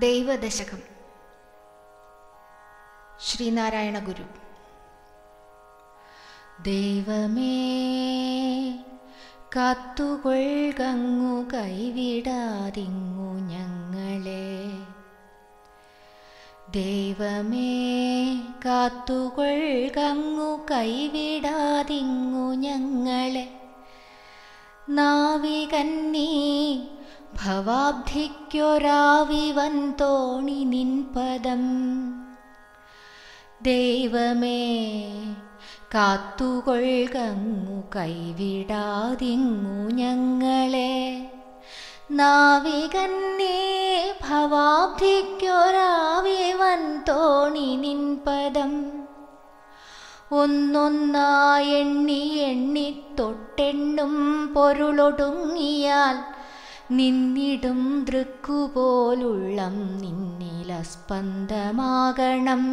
ദൈവദശകം ശ്രീനാരായണ ഗുരു ദൈവമേ കാത്തുകൊൾകങ്ങു കൈവിടാതിങ്ങു ഞങ്ങളെ ദൈവമേ കാത്തുകൊൾകങ്ങു കൈവിടാതിങ്ങു ഞങ്ങളെ നാവികന്നീ ഭവാബ്ധിക്കൊരാവിവൻ തോണി നിൻ പദം ദൈവമേ കാത്തുകൊൾകങ്ങു കൈവിടാതിങ്ങു ഞങ്ങളെ നാവികന്നേ ഭവാബ്ധിക്കൊരാവിവൻ തോണി നിൻ പദം ഒന്നൊന്നായെണ്ണി എണ്ണി തൊട്ടെണ്ണും പൊരുളൊടുങ്ങിയാൽ നിന്നിടും ദൃക്കുപോലുള്ളം നിന്നിലസ്പന്ദമാകണം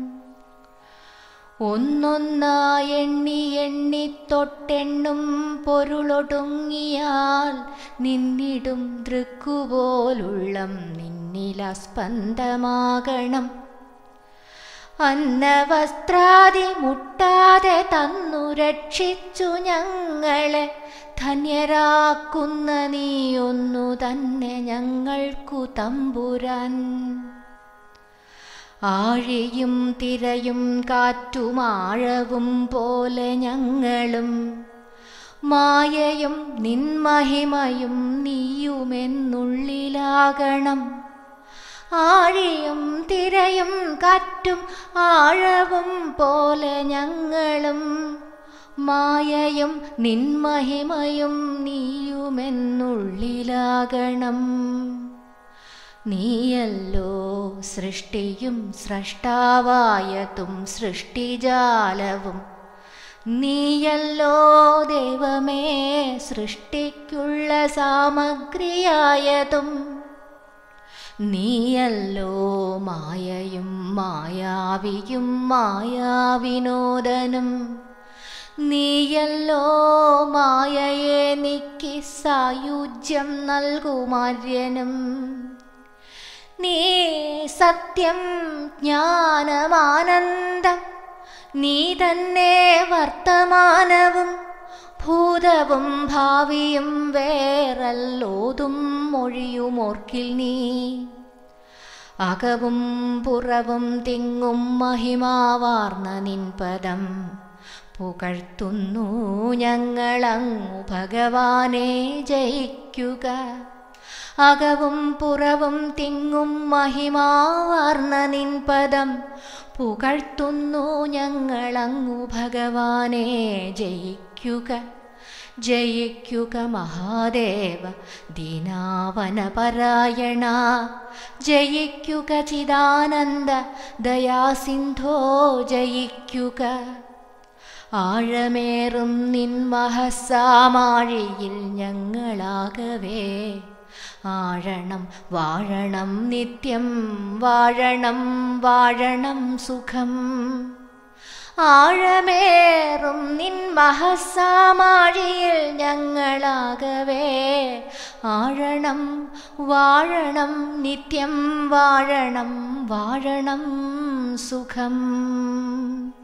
ഒന്നൊന്നായെണ്ണി എണ്ണി തൊട്ടെണ്ണും പൊരുളൊടുങ്ങിയാൽ നിന്നിടും ദൃക്കുപോലുള്ളം നിന്നിലസ്പന്ദമാകണം അന്നവസ്ത്രാദി മുട്ടാതെ തന്നു രക്ഷിച്ചു ഞങ്ങളെ ധന്യരാക്കുന്ന നീയൊന്നു തന്നെ ഞങ്ങൾക്കു തമ്പുരാൻ ആഴിയും തിരയും കാറ്റുമാഴവും പോലെ ഞങ്ങളും മായയും നിന്മഹിമയും നീയുമെന്നുള്ളിലാകണം ആഴിയും തിരയും കാറ്റും ആഴവും പോലെ ഞങ്ങളും മായയും നിന്മഹിമയും നീയുമെന്നുള്ളിലാകണം നീയല്ലോ സൃഷ്ടിയും സ്രഷ്ടാവായതും സൃഷ്ടിജാലവും നീയല്ലോ ദൈവമേ സൃഷ്ടിക്കുള്ള സാമഗ്രിയായതും നീയല്ലോ മായയും മായാവിയും മായാവിനോദനും നീയല്ലോ മായയെ നീക്കി സായുജ്യം നൽകുമാര്യനും നീ സത്യം ജ്ഞാനമാനന്ദം നീ തന്നെ വർത്തമാനവും ഭൂതവും ഭാവിയും വേറല്ലോതും മൊഴിയുമോർക്കിൽ നീ അകവും പുറവും തിങ്ങും മഹിമാവാർന്ന നിൻ പദം പുകഴ്ത്തുന്നു ഞങ്ങളങ്ങു ഭഗവാനെ ജയിക്കുക അകവും പുറവും തിങ്ങും മഹിമാവാർന്ന നിൻ പദം പുകഴ്ത്തുന്നു ഞങ്ങളങ്ങു ഭഗവാനെ ജയിക്കുക ജയിക്കുക മഹാദേവ ദീനാവനപരായണ ജയിക്കുക ചിദാനന്ദ ദയാസിന്ധോ ജയിക്കുക ആഴമേറും നിൻ മഹസാമാഴിയിൽ ഞങ്ങളാകവേ ആഴണം വാഴണം നിത്യം വാഴണം വാഴണം സുഖം ആഴമേറും നിൻ മഹസാമാഴിയിൽ ഞങ്ങളാകവേ ആഴണം വാഴണം നിത്യം വാഴണം വാഴണം സുഖം